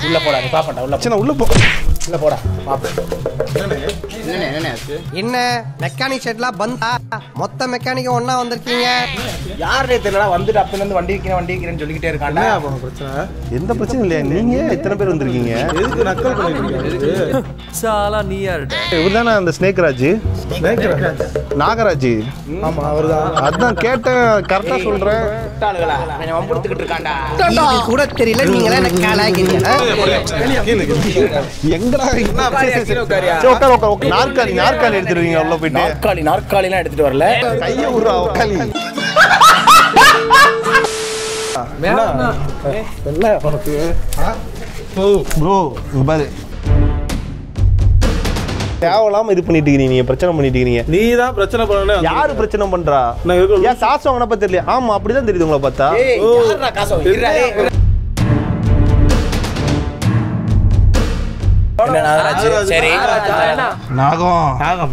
உள்ள போடா நீ பாப்பண்டா உள்ள சரி நான் உள்ள போ உள்ள போடா பாப்பேன் என்னண்ணே என்னண்ணே ஆச்சு என்ன மெக்கானிக் ஷெட்லாம் பந்தா மொத்த மெக்கானிக்கும் ஒண்ணா வந்திருக்கீங்க யாருனே தெரியல வந்துட்டு அப்பல இருந்து வண்டி வைக்கிறேன் வண்டி வைக்கிறேன்னு சொல்லிக்கிட்டே இருக்கான்டா பிரச்சனை எந்த பிரச்சனையும் இல்லையா நீங்க இத்தனை பேர் வந்திருக்கீங்க எதுக்கு நக்கல் பண்ணிட்டு சாலா நீ யாருடா இவர் தானே அந்த ஸ்னேக் ராஜ் நாகராஜ் ஆமா அவர்தான் அதான் கேட்டேன் கரெக்டா சொல்றேன் முட்டாளுகளா கொஞ்சம் வம்புடுத்துக்கிட்டு இருக்கான்டா இது கூட தெரியல நீங்களே என்ன காலாகிறீங்க எங்கடா சரி, சரி, சரி. சரி, உட்காரு, உட்காரு, உட்காரு. நாற்காலி நாற்காலி எடுத்துருவீங்க உள்ள போயிட்டு நாற்காலி நாற்காலிலாம் எடுத்துட்டு வரல கைய விடுறா உட்காலி என்ன உனக்கு ப்ரோ இங்க பாரு தேவையில்லாம இது பண்ணிட்டு இருக்கீங்க நீங்க பிரச்சனை பண்ணிட்டு இருக்கீங்க நீ தான் பிரச்சனை பண்ணனே யாரு பிரச்சனை பண்றா நான் இருக்க ஏன் காசு வாங்கினப்ப தெரியல ஆமா அப்படிதான் தெரியுது உங்களை பார்த்தா ஏய் யாருடா காசு இருடா, ஏய். என்ன நாகராஜ் சரி நாகம்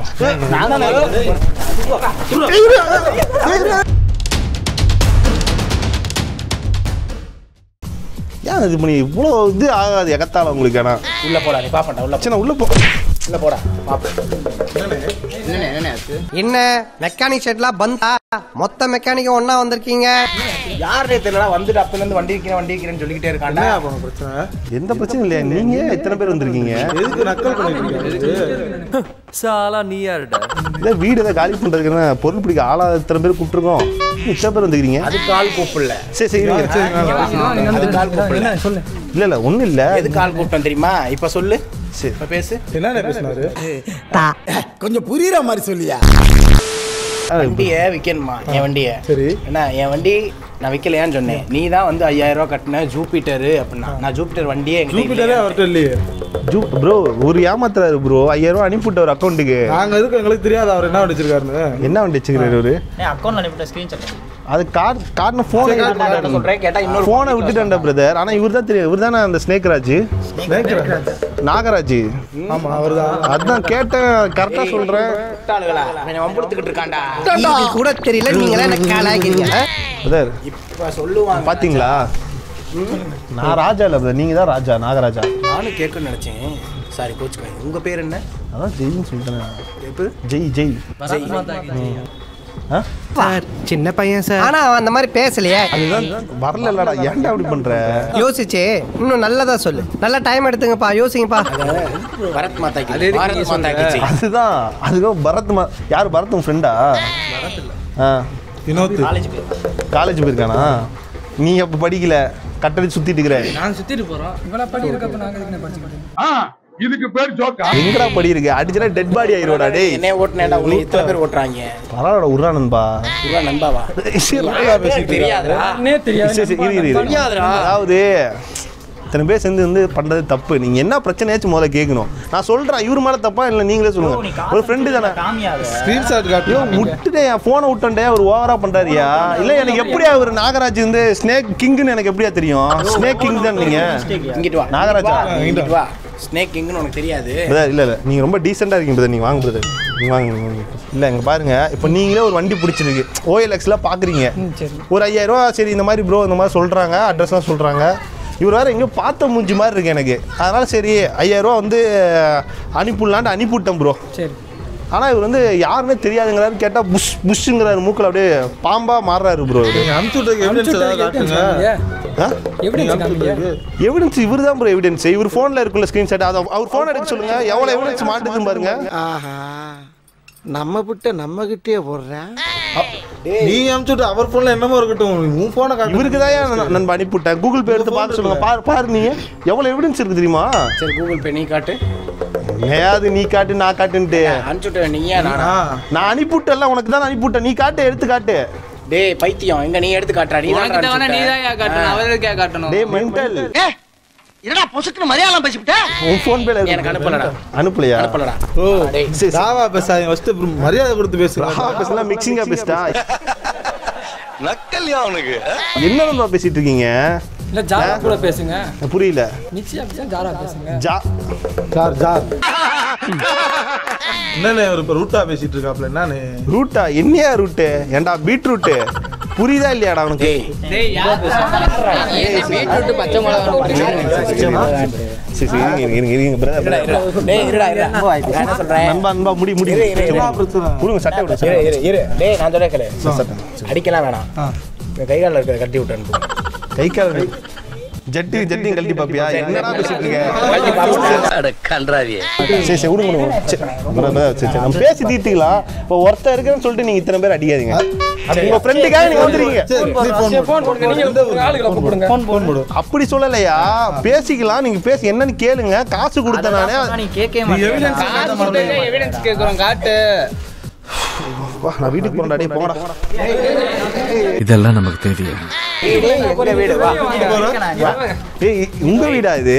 ஏன் இது பண்ணி இவ்வளோ இது ஆகாது எகத்தால உங்களுக்கு ஆனா உள்ள போடா நீ பாப்பண்டா உள்ள சரி நான் உள்ள போ உள்ள போடா பாப்பேன் என்னண்ணே என்னண்ணே ஆச்சு என்ன மெக்கானிக் ஷெட்லாம் பந்தா மொத்த மெக்கானிக்கும் ஒண்ணா வந்திருக்கீங்க யாருனே தெரியல வந்துட்டு அப்பல இருந்து வண்டி வைக்கிறேன் வண்டி வைக்கிறேன்னு சொல்லிக்கிட்டே இருக்கான்டா என்ன உனக்கு பிரச்சனை எந்த பிரச்சனையும் இல்லையா நீங்க இத்தனை பேர் வந்திருக்கீங்க எதுக்கு நக்கல் பண்ணிட்டு சாலா நீ யாருடா இல்ல வீடு ஏதாவது காலி பண்றதுக்குன்னா பொருள் பிடிக்க ஆளாத இத்தனை பேர் கூப்பிட்டுருக்கோம் இத்தனை பேர் வந்துக்கிறீங்க அது கால் கூப்பிடல சரி சரி இருங்க. அது கால் கூப்பிடல இல்ல இல்ல ஒண்ணும் இல்ல எது கால் கூப்பிட்டோம் தெரியுமா இப்ப சொல்லு சரி இப்ப பேசு என்னண்ணே பேசினாரு கொஞ்சம் புரியுற மாதிரி சொல்லியா வண்டிய விற்கணுமா என் வண்டிய சரி என்ன என் வண்டி நான் விற்கலையான்னு சொன்னேன் நீ தான் வந்து ஐயாயிரம் ரூபா கட்டின ஜூபிட்டரு அப்படின்னா நான் ஜூபிட்டர் வண்டியே என்கிட்ட ஜூபிட்டரே இல்லையே. அவர்கிட்ட இல்லையே ஜூ ப்ரோ ஒரு ஏமாத்துறாரு ப்ரோ ஐயாயிரம் ரூபாய் அனுப்பிவிட்ட ஒரு அக்கௌண்ட்டுக்கு நாங்க எதுக்கு எங்களுக்கு தெரியாது அவர் என்ன வச்சிருக்காருன்னு என்ன வண்டி வச்சுக்கிறாரு அவரு அக்கௌண்ட்ல அனுப்பிட்ட ஸ்கிரீன்ஷாட் அது கார் கார்னு ஃபோனை நான் என்ன சொல்றேன் கேட்டா இன்னொரு ஃபோனை விட்டுட்டேன்டா பிரதர் ஆனா இவர் தான் தெரியும் இவர் தானே அந்த ஸ்னேக் ராஜ் நாகராஜ் ஆமா அவர்தான் அதான் கேட்டேன் கரெக்டா சொல்றேன் முட்டாளுகளா கொஞ்சம் வம்புடுத்துக்கிட்டு இருக்கான்டா இது கூட தெரியல நீங்களே என்ன காலாகிறீங்க பிரதர் இப்ப சொல்லுவாங்க பாத்தீங்களா நான் ராஜா இல்ல பிரதர் நீங்க தான் ராஜா நாகராஜா நானும் கேட்கணும்னு நினைச்சேன் சாரி கோச்சுக்காய் உங்க பேர் என்ன அதான் ஜெய்னு சொல்லிட்டேன் எப்ப ஜெய் ஜெய் ஆ? சார் சின்ன பையன் சார் ஆனா அவன் அந்த மாதிரி பேசலையே அதுதான் வரல இல்லடா ஏன்டா அப்படி பண்ற யோசிச்சு இன்னும் நல்லதா சொல்லு நல்ல டைம் எடுத்துங்கப்பா யோசிங்கப்பா பரத் மாதா கி பாரத் மாதா கி ஜெய். அதுதான் அதுதான் பரத் மா- யார் பரத் உன் ஃப்ரெண்டா ஆ வினோத் காலேஜ் போயிருக்கானா நீ அப்ப படிக்கல கட்டடி சுத்திட்டு இருக்கிற நான் சுத்திட்டு போறோம் இவ்வளவு படி இருக்கப்ப நாங்க எதுக்கு படிச்சுக்கிட்டோம் எங்கடா படி இருக்கு அடிச்சா டெட் பாடி ஆயிருவாடா டேய் என்னைய ஓட்டுனேடா உங்களை இத்தனை பேர் ஓட்டுறாங்க பரவாயில்ல உருவானன்பா இவன் நண்பாவா தெரியாதுடா தெரியாது சரி, சரி, இரு, இரு, இரு. தெரியாதுடா. அதாவது இத்தனை பேர் சேர்ந்து வந்து பண்றது தப்பு நீங்க என்ன பிரச்சனையாச்சும் முதல்ல கேட்கணும் நான் சொல்றேன் இவர் மேல தப்பா இல்ல நீங்களே சொல்லுங்க ஒரு ஃப்ரெண்டு தானே காமியாத ஸ்கிரீன்ஷாட் காட்டி ஐயோ விட்டுட்டே என் போனை விட்டோண்டே அவர் ஓவரா பண்றாருயா இல்ல எனக்கு எப்படியா அவர் நாகராஜ் வந்து ஸ்னேக் கிங்னு எனக்கு எப்படியா தெரியும் ஸ்னேக் கிங் தான் நீங்க இங்கிட்டு வா நாகராஜா. இங்கிட்டு வா ஸ்னேக் கிங்னு உனக்கு தெரியாது பிரதர் இல்ல இல்ல நீங்க ரொம்ப டீசெண்டா இருக்கீங்க பிரதர் நீங்க வாங்க பிரதர் நீங்க வாங்க நீங்க வாங்க. இல்ல இங்க பாருங்க இப்போ நீங்களே ஒரு வண்டி பிடிச்சிருக்கு ஓஎல்எக்ஸ்ல பாக்குறீங்க ஒரு ஐயாயிரம் ரூபா சரி இந்த மாதிரி ப்ரோ இந்த மாதிரி சொல்றாங்க அட்ரஸ்லாம் சொல்றாங்க இவர் வேற எங்கேயோ பார்த்த மூஞ்சி மாதிரி இருக்கு எனக்கு அதனால சரி ஐயாயிரம் ரூபா வந்து அனுப்பிடலான்ட்டு அனுப்பிவிட்டேன் ப்ரோ சரி ஆனா இவர் வந்து யாருன்னே தெரியாதுங்கிறாரு கேட்டா புஷ் புஷ்ங்கிறாரு மூக்கில் அப்படியே பாம்பா மாறுறாரு ப்ரோ நீங்க அனுப்பிச்சு விட்டதுக்கு எவிடன்ஸ் ஏதாவது காட்டுங்க எப்படி காமிங்க எவிடன்ஸ் இவர் தான் ப்ரோ எவிடன்ஸ் இவர் ஃபோனில் இருக்குல்ல ஸ்க்ரீன்ஷாட் அதை அவர் ஃபோன் எடுக்க சொல்லுங்க எவ்வளோ எவிடன்ஸ் மாட்டுதுன்னு பாருங்க ஆஹா நம்ம விட்ட நம்ம கிட்டே போடுறேன் நீ அனுப்பிச்சு விட்டு அவர் போன்ல என்னமோ இருக்கட்டும் உன் போனை காட்டு இவருக்கு தான் நண்பா அனுப்பிவிட்டேன் கூகுள் பே எடுத்து பார்க்க சொல்லுங்க பாரு பாரு நீங்க எவ்வளோ எவிடன்ஸ் இருக்கு தெரியுமா சரி கூகுள் பே நீ காட்டு ஏதாவது நீ காட்டு நான் காட்டுன்ட்டு அனுப்பிச்சுட்ட நீயா நானா ஆ, நான் அனுப்பிவிட்டேன்ல உனக்கு தான் அனுப்பிவிட்டேன் நீ காட்டு எடுத்து காட்டு டேய் பைத்தியம் எங்க நீ எடுத்து காட்டுறா நீ உனக்கு தான் வேணா நீ தான் காட்டணும் அவருக்கு காட்டணும் டேய் மென்டல் என்னடா பொசுக்குன்னு மலையாளம் பேசிவிட்ட உன் ஃபோன் பேல எனக்கு அனுப்பலடா அனுப்பலையா அனுப்பலடா ஓ டேய் சரி, சரி. தாவா பேசாதீங்க ஃபர்ஸ்ட் மரியாதை கொடுத்து பேசுங்க ஆஃபீஸ்லாம் மிக்சிங்கா பேசிட்டா என்ன நண்பா பேசிட்டு இருக்கீங்க இல்ல ஜாரா கூட பேசுங்க புரியல நிச்சயம் அப்படியே ஜாரா பேசுங்க ஜா ஜார் ஜார் என்னண்ணே அவர் இப்போ ரூட்டா பேசிட்டு இருக்காப்ல என்னண்ணே ரூட்டா என்னையா ரூட்டு ஏன்டா பீட்ரூட்டு புரியுதா இல்லையாடா அவனுக்கு பீட்ரூட் பச்சை மிளகா சரி சரி இருங்க இருங்க இருங்க brother, brother. டேய் இருடா இருடா நான் என்ன சொல்றேன் நண்பா நண்பா முடி முடி இரு, இரு, இரு. கொடுங்க சட்டை விடு இரு சட்டை இரு இரு டேய் நான் சொல்ல கேளு அடிக்கலாம் வேணாம் இந்த கை காலில் இருக்கிறத கட்டி விட்டு அனுப்பு கை கால் ஜட்டி ஜட்டியும் கழட்டி பாப்பியா என்னடா பேசிட்டு இருக்க கன்றாவியே சரி சரி விடுங்க விடுங்க சரி, brother, brother, சரி சரி நம்ம பேசி தீர்த்துக்கலாம் இப்போ ஒருத்தர் இருக்குன்னு சொல்லிட்டு நீங்க இத்தனை பேர் அடிக்காதீங்க உங்க ஃப்ரெண்டுக்காக நீங்க வந்துருக்கீங்க ஃபோன் போடுங்க நீங்க ஒரு ஆளுகளை கூப்பிடுங்க ஃபோன் ஃபோன் போடு அப்படி சொல்லலையா பேசிக்கலாம் நீங்க பேசி என்னன்னு கேளுங்க காசு கொடுத்த நானே நீ கேட்கவே நீ எவிடன்ஸ் கேட்க மாட்டேங்க எவிடன்ஸ் கேக்குறோம் காட்டு வா, நான் வீட்டுக்கு போறேன்டா டேய் போங்கடா இதெல்லாம் நமக்கு தேவையா எங்க வீடு வா ஏய் உங்க வீடா இது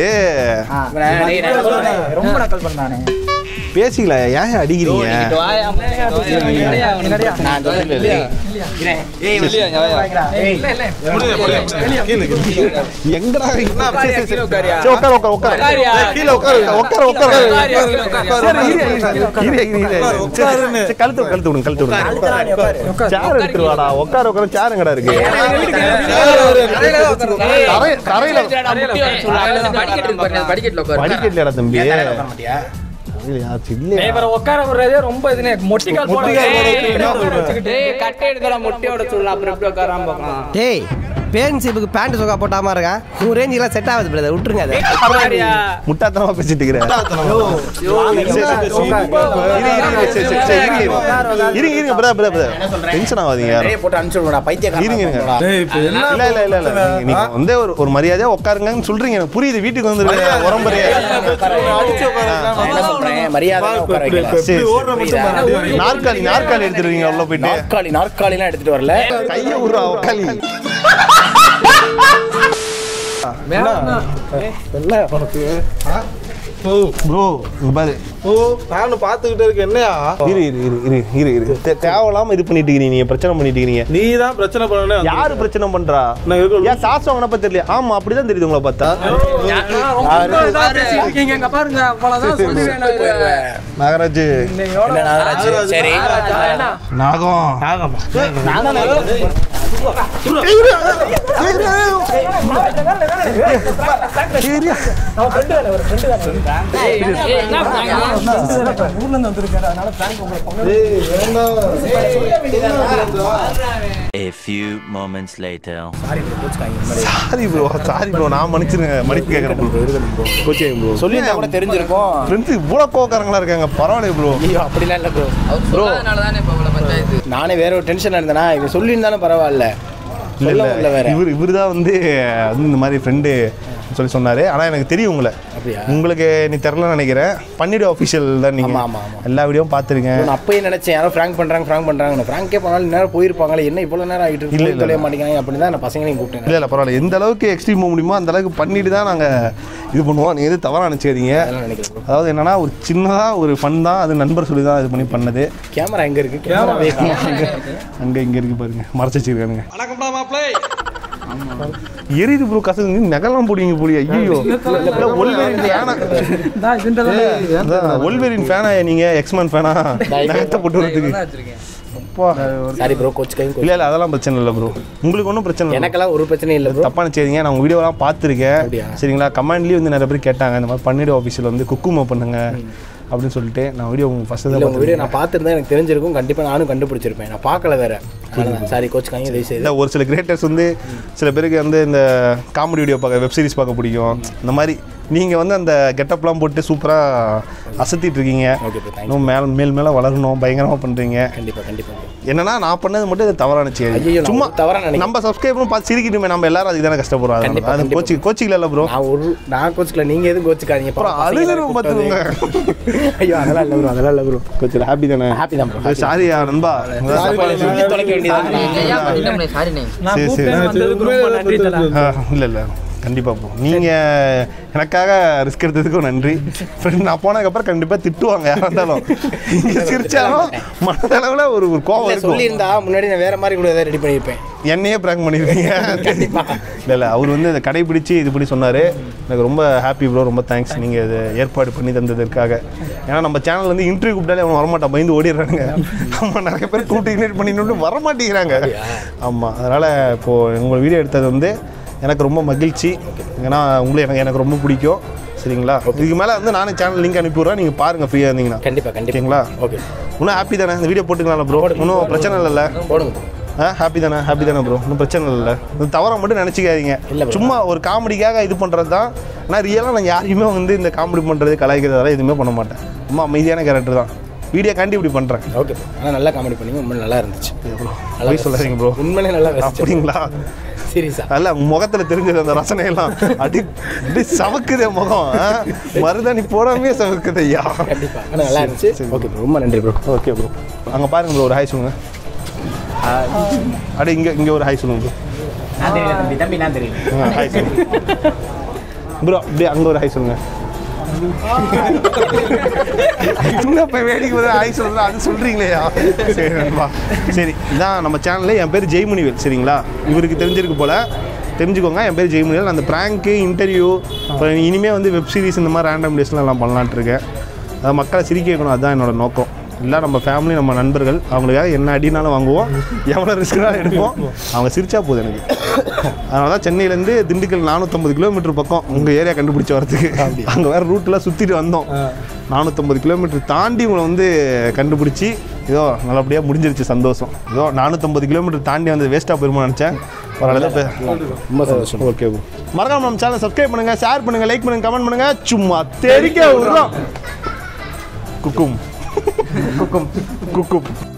ரொம்ப நக்கல் பண்ணானே பேசிக்கலாம் ஏன் அடிக்கிறீங்க நான் சொல்லல எங்கடா சரி, சரி, சரி. சரி, உட்காரு உட்காரு உட்காரு கீழே உட்காரு உட்காரு உட்காரு சரி, இரு, இரு, இரு, இரு, இரு, இரு. சரி, சரி, கழுத்து கழுத்து விடுங்க கழுத்து விடுங்க சேர் எடுத்துட்டு வாடா உட்கார உட்கார சேர் எங்கடா இருக்கு தரை- தரையில படிக்கட்டுல உட்காரு படிக்கலையாடா தம்பி மாட்டியா இல்லையா, சரி, இல்லையா இவரை உட்கார விடுறதே ரொம்ப இதுனே மொட்டிக்கால் போட கட்டை எடுக்கிற முட்டையோட சொல்லலாம் அப்புறம் எப்படி உட்காராம பார்க்கலாம் டேய் பேரண்ட்ஷிப்புக்கு பேண்ட் சொக்கா போட்டாம இருக்கா உங்க ரேஞ்சுக்கெல்லாம் செட் ஆகுது பிரதர் விட்டுருங்க அதை முட்டாத்தனமா பேசிட்டு இருக்கிறேன் சரி, சரி, சரி. இரு, இரு, இரு, சரி, சரி, சரி, இருங்க, இருங்க. இருங்க, இருங்க, brother, brother, brother. Tension ஆகாதீங்க யாரும். டேய் போட்டு அனுப்பிச்சு விடுடா பைத்தியக்காரன் இருங்க, இருங்க. டேய் இப்போ என்ன இல்ல இல்ல இல்ல இல்ல நீங்க- நீங்க வந்து ஒரு ஒரு மரியாதையா உட்காருங்கன்னு சொல்றீங்க எனக்கு புரியுது வீட்டுக்கு வந்துருங்க உரம்பரையா அடிச்சு உட்காருங்க. நான் என்ன சொல்றேன் மரியாதை உட்கார இப்படி வைக்கல சரி, ஓடுற மட்டும் அடி வாங்கி. நாற்காலி நாற்காலி எடுத்துருவீங்க உள்ள போயிட்டு நாற்காலி நாற்காலிலாம் எடுத்துட்டு வரல கைய விடுறா உக்காலி ப்ரோ பாரு ஓ நானும் பார்த்துக்கிட்டே இருக்கேன் என்னையா இரு இரு இரு இரு இரு இரு தே- தேவையில்லாம இது பண்ணிட்டு இருக்கீங்க நீங்க பிரச்சனை பண்ணிட்டு இருக்கீங்க நீ தான் பிரச்சனை பண்ணனே யாரு பிரச்சனை பண்றா நான் இருக்கேன். ஏன் காசு வாங்கினப்ப தெரியல ஆமா அப்படிதான் தெரியுது உங்களை பார்த்தா இருக்கீங்க இங்க பாருங்க அவ்வளவுதான் சொல்லுவேன் நாகராஜ் என்ன நாகராஜ் சரி நாகம் A few moments later. Sorry bro sorry bro நான் மன்னிச்சிருங்க மன்னிப்பு கேட்கறேன் ப்ரோ கோச்சிங் ப்ரோ சொல்லி கூட தெரிஞ்சிருக்கும் ஃப்ரெண்ட்ஸ் இவ்வளோ கோக்காரங்களா இருக்காங்க பரவாயில்ல ப்ரோ ஐயோ அப்படிலாம் இல்லை ப்ரோ ப்ரோ அதனாலதான் இப்ப இவ்வளவு பஞ்சாயத்து நானே வேற ஒரு டென்ஷன் இருந்தேனா இவன் சொல்லியிருந்தாலும் பரவாயில்ல இல்ல சொல்ல இல்ல முடியல வேற இவர் இவர் தான் வந்து வந்து இந்த மாதிரி ஃப்ரெண்டு சொல்லி சொன்னாரு ஆனா எனக்கு தெரியும் உங்களை அப்படியா? உங்களுக்கு நீ தெரிலன்னு நினைக்கிறேன் பன்னிடு அஃபிஷியல் தான் நீங்க ஆமா, ஆமா, ஆமா. எல்லா வீடியோவும் பார்த்துருக்கேன் நான் அப்பயே நினைச்சேன் யாரோ ஃப்ராங்க் பண்றாங்க ஃப்ராங்க் பண்றாங்க ஃப்ராங்கே பண்ணாலும் நேரம் போயிருப்பாங்களே என்ன இவ்வளவு நேரம் ஆகிட்டு இல்ல, இருக்கு இல்ல. தொலைய மாட்டேங்கிறாங்க அப்படின்னு தான் நான் பசங்களையும் கூப்பிட்டேன் இல்லை இல்லை பரவாயில்ல எந்த அளவுக்கு எக்ஸ்ட்ரீம் போக முடியுமோ அந்த அளவுக்கு பண்ணிட்டு தான் நாங்கள் இது பண்ணுவோம் நீங்கள் எதுவும் தவறாக நினச்சிக்காதீங்க அதெல்லாம் நினைக்கிறேன் bro. அதாவது என்னன்னா ஒரு சின்னதாக ஒரு ஃபன் தான் அது நண்பர் சொல்லி தான் இது பண்ணி பண்ணது கேமரா எங்க இருக்கு கேமரா அங்கே இங்கே இருக்கு பாருங்க மறைச்சு வச்சிருக்கானுங்க எரியுது ப்ரோ கசகு நகலாம் போடுவீங்க போடி ஐயோ ஒல்வெரின் ஃபேனா தான் இதுன்றதால ஒல்வெரின் ஃபேனா நீங்க எக்ஸ்மேன் ஃபேனா நகத்தை போட்டு வரதுக்கு அப்பா சாரி ப்ரோ கோச் கையும் இல்லை இல்லை அதெல்லாம் பிரச்சனை இல்லை ப்ரோ உங்களுக்கு ஒன்றும் பிரச்சனை இல்லை எனக்கெல்லாம் ஒரு பிரச்சனையும் இல்லை ப்ரோ தப்பான செய்திங்க நான் உங்கள் வீடியோலாம் பார்த்துருக்கேன் அப்படியா? சரிங்களா கமெண்ட்லேயும் வந்து நிறைய பேர் கேட்டாங்க இந்த மாதிரி பன்னிடு ஆஃபீஸில் வந்து குக்குமா பண்ணுங்க அப்படின்னு சொல்லிட்டு நான் வீடியோ ஃபஸ்ட்டு இல்லை தான் உங்க வீடியோ பார்த்துருக்கேன் நான் பார்த்துருந்தா எனக்கு தெரிஞ்சிருக்கும் கண்டிப்பா நானும் கண்டுபிடிச்சிருப்பேன் நான் பார்க்கல வேற சாரி கோச் கையும் தயவு செய்து இல்லை ஒரு சில கிரியேட்டர்ஸ் வந்து சில பேருக்கு வந்து இந்த காமெடி வீடியோ பார்க்க வெப் சீரிஸ் பார்க்க பிடிக்கும் இந்த மாதிரி நீங்கள் வந்து அந்த கெட்டப்லாம் போட்டு சூப்பராக அசத்திட்டு இருக்கீங்க ஓகே ப்ரோ தேங்க்ஸ் இன்னும் மேல் மேல் மேலே வளரணும் பயங்கரமாக பண்ணுறீங்க கண்டிப்பா கண்டிப்பா bro. என்னன்னா நான் பண்ணது மட்டும் இது தவறான ஐயையோ, செய்தி நான் சும்மா ஒரு தவறா நினைக்கிறேன். நம்ம சப்ஸ்கிரைபரும் பார்த்து சிரிக்கணுமே நம்ம எல்லாரும் அதுக்கு தானே கஷ்டப்படுறோம் கண்டிப்பா, அது கண்டிப்பா. கோச்சி கோச்சிக்கல இல்லை ப்ரோ நான் ஒரு நான் கோச்சுக்கல நீங்க எதுவும் கோச்சுக்காதீங்க அப்புறம் பசங்க அழுகிறோம் கூப்பிட்டது. பார்த்துக்கோங்க ஐயோ அதெல்லாம் இல்லை ப்ரோ அதெல்லாம் இல்லை ப்ரோ கொஞ்சம் ஹாப்பி தானே ஹாப்பி தான் ப்ரோ சாரி நண்பா தொலைக்க வேண்டியது சாரி நெய் நான் சரி, கூப்பிட்டு சரி. வந்ததுக்கு ரொம்ப நன்றி தல ஆ, இல்ல இல்ல கண்டிப்பாக ப்ரோ நீங்கள் எனக்காக ரிஸ்க் எடுத்ததுக்கும் நன்றி ஃப்ரெண்ட் நான் போனதுக்கப்புறம் கண்டிப்பாக திட்டுவாங்க யாராக இருந்தாலும் இங்கே சிரிச்சாலும் மனதளவில் ஒரு ஒரு கோவம் இல்ல, இருக்கும் சொல்லியிருந்தா முன்னாடி நான் வேற மாதிரி கூட ஏதாவது ரெடி பண்ணியிருப்பேன் என்னையே ப்ராங்க் பண்ணியிருக்கீங்க இல்லை இல்லை அவர் வந்து அதை கடைபிடிச்சு இது பண்ணி சொன்னார் எனக்கு ரொம்ப ஹாப்பி ப்ரோ ரொம்ப தேங்க்ஸ் நீங்கள் இதை ஏற்பாடு பண்ணி தந்ததற்காக ஏன்னா நம்ம சேனல் வந்து இன்டர்வியூ கூப்பிட்டாலே அவன் வரமாட்டான் பயந்து ஓடிடுறாங்க நம்ம நிறைய பேர் கூப்பிட்டு இன்வைட் பண்ணிட்டு வரமாட்டேங்கிறாங்க ஆமாம் அதனால் இப்போது உங்கள் வீடியோ எடுத்தது வந்து எனக்கு ரொம்ப மகிழ்ச்சி ஏன்னா உங்களை எனக்கு எனக்கு ரொம்ப பிடிக்கும் சரிங்களா இதுக்கு மேலே வந்து நானே சேனல் லிங்க் அனுப்பி விட்றேன் நீங்கள் பாருங்கள் ஃப்ரீயாக இருந்தீங்கன்னா கண்டிப்பா கண்டிப்பா ஓகேங்களா ஓகே இன்னும் ஹாப்பி தானே இந்த வீடியோ போட்டுக்கலாம்ல ப்ரோ ஒன்றும் பிரச்சனை இல்லைல்ல போடுங்க ஆ ஹாப்பி தானே ஹாப்பி தானே ப்ரோ ஒன்றும் பிரச்சனை இல்லை இது தவற மட்டும் நினச்சிக்காதீங்க இல்ல bro. சும்மா ஒரு காமெடிக்காக இது பண்ணுறது தான் ஆனால் ரியலாக நான் யாரையுமே வந்து இந்த காமெடி பண்ணுறது கலாய்க்கிறது அதெல்லாம் எதுவுமே பண்ண மாட்டேன் ரொம்ப அமைதியான கேரக்டர் தான் வீடியோ காண்டி இப்படி பண்ணுறேன் ஓகே ஆனால் நல்லா காமெடி பண்ணீங்க உண்மையில நல்லா இருந்துச்சு போய் சொல்லாதீங்க ப்ரோ உண்மையிலே நல்லா அப்படிங்களா சீரியஸா அல்ல முகத்துல தெரிஞ்சது அந்த ரசனையெல்லாம் அடி அடி சவக்குதே முகம் ஆ? மருதாணி போடாமே சவக்குது ஐயா கண்டிப்பா ஆனால் நல்லா இருந்துச்சு ஓகே ரொம்ப நன்றி ப்ரோ ஓகே ப்ரோ அங்கே பாருங்க ப்ரோ ஒரு ஹாய் சொல்லுங்க அடி இங்கே இங்கே ஒரு ஹாய் சொல்லுங்க ப்ரோ நான் தெரியல தம்பி தம்பி நான் தெரியல ஹாய் சொல்லுங்க ப்ரோ அப்படியே அங்கே ஒரு ஹாய் சொல்லுங்க என்ன இப்போ வேடிக்கை வந்து ஹாய் சொல்லுங்க அது சொல்கிறீங்களேயா சரி நண்பா சரி இதான் நம்ம சேனலில் என் பேர் ஜெய்முனிவேல் சரிங்களா இவருக்கு தெரிஞ்சிருக்கு போல் தெரிஞ்சுக்கோங்க என் பேர் ஜெய்முனிவேல் அந்த ப்ராங்க்கு இன்டர்வியூ அப்புறம் இனிமேல் வந்து வெப் சீரிஸ் இந்த மாதிரி ரேண்டம் டேஸ்லாம் எல்லாம் பண்ணலான்ட்டு இருக்கேன் அதை மக்களை சிரிக்க வைக்கணும் அதுதான் என்னோட நோக்கம் இல்லை நம்ம ஃபேமிலி நம்ம நண்பர்கள் அவங்களுக்காக என்ன அடினாலும் வாங்குவோம் எவ்வளோ ரிஸ்க்னாலும் எடுப்போம் அவங்க சிரிச்சா போதும் எனக்கு அதனால தான் சென்னையிலேருந்து திண்டுக்கல் நானூற்றம்பது கிலோமீட்டர் பக்கம் உங்கள் ஏரியா கண்டுபிடிச்ச வரதுக்கு அங்கே வேறு ரூட்டில் சுற்றிட்டு வந்தோம் நானூற்றம்பது கிலோமீட்டர் தாண்டி உங்களை வந்து கண்டுபிடிச்சி ஏதோ நல்லபடியாக முடிஞ்சிருச்சு சந்தோஷம் ஏதோ நானூற்றம்பது கிலோமீட்டர் தாண்டி வந்து வேஸ்ட்டாக போயிருமா நினச்சேன் பரவாயில்ல ரொம்ப சந்தோஷம் ஓகே ப்ரோ மறக்காம நம்ம சேனல் சப்ஸ்கிரைப் பண்ணுங்க ஷேர் பண்ணுங்க லைக் பண்ணுங்க கமெண்ட் பண்ணுங்க சும்மா தெரிக்க விடுறோம் குக்கும் குக்கும் குக்கும்